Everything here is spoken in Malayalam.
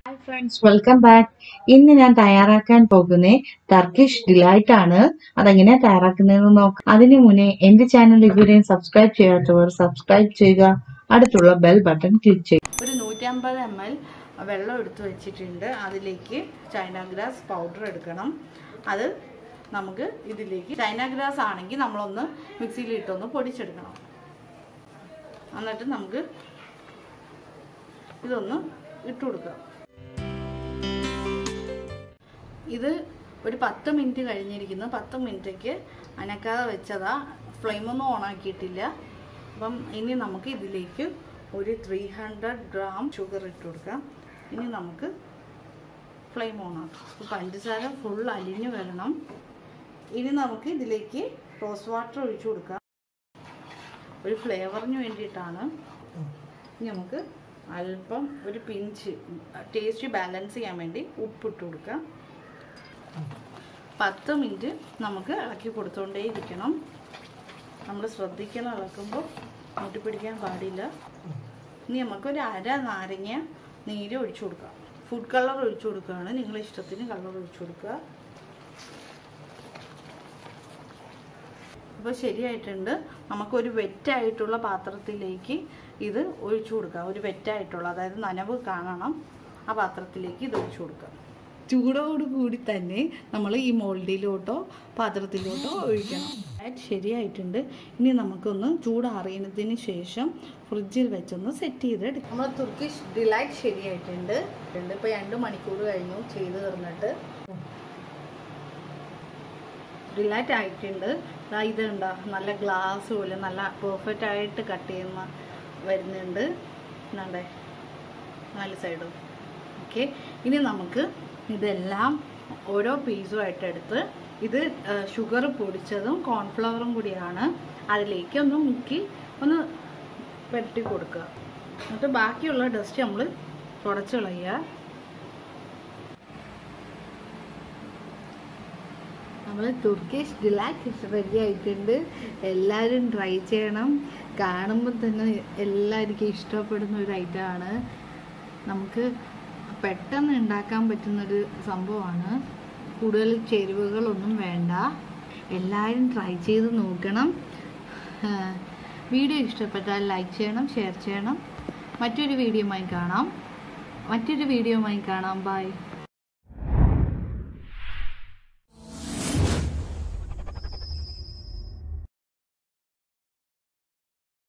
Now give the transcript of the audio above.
ഹായ് ഫ്രണ്ട്സ് വെൽക്കം ബാക്ക് ഇന്ന് ഞാൻ തയ്യാറാക്കാൻ പോകുന്ന ടർക്കിഷ് ഡിലൈറ്റ് ആണ് അതെങ്ങനെയാ തയ്യാറാക്കുന്നതെന്ന് നോക്കാം അതിനു മുന്നേ എന്റെ ചാനൽ ഇതുവരെയും സബ്സ്ക്രൈബ് ചെയ്യാത്തവർ സബ്സ്ക്രൈബ് ചെയ്യുക അടുത്തുള്ള ബെൽ ബട്ടൺ ക്ലിക്ക് ചെയ്യുക ഒരു നൂറ്റമ്പത് എം എൽ വെള്ളം എടുത്ത് വെച്ചിട്ടുണ്ട് അതിലേക്ക് ചൈന ഗ്രാസ് പൗഡർ എടുക്കണം അത് നമുക്ക് ഇതിലേക്ക് ചൈന ഗ്രാസ് ആണെങ്കിൽ നമ്മളൊന്ന് മിക്സിയിൽ ഇട്ടൊന്ന് പൊടിച്ചെടുക്കണം എന്നിട്ട് നമുക്ക് ഇതൊന്ന് ഇട്ട് കൊടുക്കാം ഇത് ഒരു പത്ത് മിനിറ്റ് കഴിഞ്ഞിരിക്കുന്നു പത്ത് മിനിറ്റേക്ക് അനക്കാതെ വെച്ചതാ ഫ്ലെയിമൊന്നും ഓൺ ആക്കിയിട്ടില്ല അപ്പം ഇനി നമുക്ക് ഇതിലേക്ക് ഒരു ത്രീ ഹൺഡ്രഡ് ഗ്രാം ഷുഗർ ഇട്ട് കൊടുക്കാം ഇനി നമുക്ക് ഫ്ലെയിം ഓൺ ആക്കാം അപ്പോൾ പഞ്ചസാര ഫുൾ അലിഞ്ഞു വരണം ഇനി നമുക്ക് ഇതിലേക്ക് റോസ് വാട്ടർ ഒഴിച്ചു കൊടുക്കാം ഒരു ഫ്ലേവറിന് വേണ്ടിയിട്ടാണ് ഇനി നമുക്ക് അല്പം ഒരു പിഞ്ച് ടേസ്റ്റ് ബാലൻസ് ചെയ്യാൻ വേണ്ടി ഉപ്പിട്ട് കൊടുക്കാം പത്ത് മിനിറ്റ് നമുക്ക് ഇളക്കി കൊടുത്തുകൊണ്ടേ ഇരിക്കണം നമ്മൾ ശ്രദ്ധിക്കണം ഇളക്കുമ്പോൾ മുട്ടി പിടിക്കാൻ പാടില്ല ഇനി നമുക്കൊരു അര നാരങ്ങ നീര് ഒഴിച്ചു കൊടുക്കാം ഫുഡ് കളർ ഒഴിച്ചു കൊടുക്കുകയാണ് നിങ്ങളുടെ ഇഷ്ടത്തിന് കളർ ഒഴിച്ചു കൊടുക്കുക അപ്പോൾ ശരിയായിട്ടുണ്ട് നമുക്കൊരു വെറ്റായിട്ടുള്ള പാത്രത്തിലേക്ക് ഇത് ഒഴിച്ചു കൊടുക്കാം ഒരു വെറ്റായിട്ടുള്ള അതായത് നനവ് കാണണം ആ പാത്രത്തിലേക്ക് ഇത് ഒഴിച്ചു കൊടുക്കാം ചൂടോട് കൂടി തന്നെ നമ്മൾ ഈ മോൾഡിലോട്ടോ പാത്രത്തിലോട്ടോ ഒഴിക്കണം അത് ശരിയായിട്ടുണ്ട് ഇനി നമുക്കൊന്ന് ചൂടാറിയതിന് ശേഷം ഫ്രിഡ്ജിൽ വെച്ചൊന്ന് സെറ്റ് ചെയ്തെടുക്കാം നമ്മൾ തുർക്കിഷ് ഡിലൈറ്റ് ശരിയായിട്ടുണ്ട് ഇപ്പോൾ രണ്ട് മണിക്കൂർ കഴിഞ്ഞു ചെയ്ത് തീർന്നിട്ട് ഡിലൈറ്റ് ആയിട്ടുണ്ട് ദാ ഇതുണ്ടോ നല്ല ഗ്ലാസ് പോലെ നല്ല പെർഫെക്റ്റ് ആയിട്ട് കട്ട് ചെയ്യുന്ന വരുന്നുണ്ട് എന്നാണ്ടേ നാല് സൈഡും ഓക്കെ ഇനി നമുക്ക് ഇതെല്ലാം ഓരോ പീസുമായിട്ട് എടുത്ത് ഇത് ഷുഗർ പൊടിച്ചതും കോൺഫ്ലവറും കൂടിയാണ് അതിലേക്ക് ഒന്ന് മുക്കി ഒന്ന് പുരട്ടി കൊടുക്കുക എന്നിട്ട് ബാക്കിയുള്ള ഡസ്റ്റ് നമ്മൾ തുടച്ച് കളയുക നമ്മൾ തുർക്കിഷ് ഡിലൈറ്റ് റെഡി ആയിട്ടുണ്ട് എല്ലാവരും ട്രൈ ചെയ്യണം കാണുമ്പോൾ തന്നെ എല്ലാവർക്കും ഇഷ്ടപ്പെടുന്ന ഒരു ഐറ്റമാണ് നമുക്ക് പെട്ടെന്ന് ഉണ്ടാക്കാൻ പറ്റുന്നൊരു സംഭവമാണ് കൂടുതൽ ചേരുവകളൊന്നും വേണ്ട എല്ലാവരും ട്രൈ ചെയ്ത് നോക്കണം വീഡിയോ ഇഷ്ടപ്പെട്ടാൽ ലൈക്ക് ചെയ്യണം ഷെയർ ചെയ്യണം മറ്റൊരു വീഡിയോയുമായി കാണാം മറ്റൊരു വീഡിയോയുമായി കാണാം ബൈ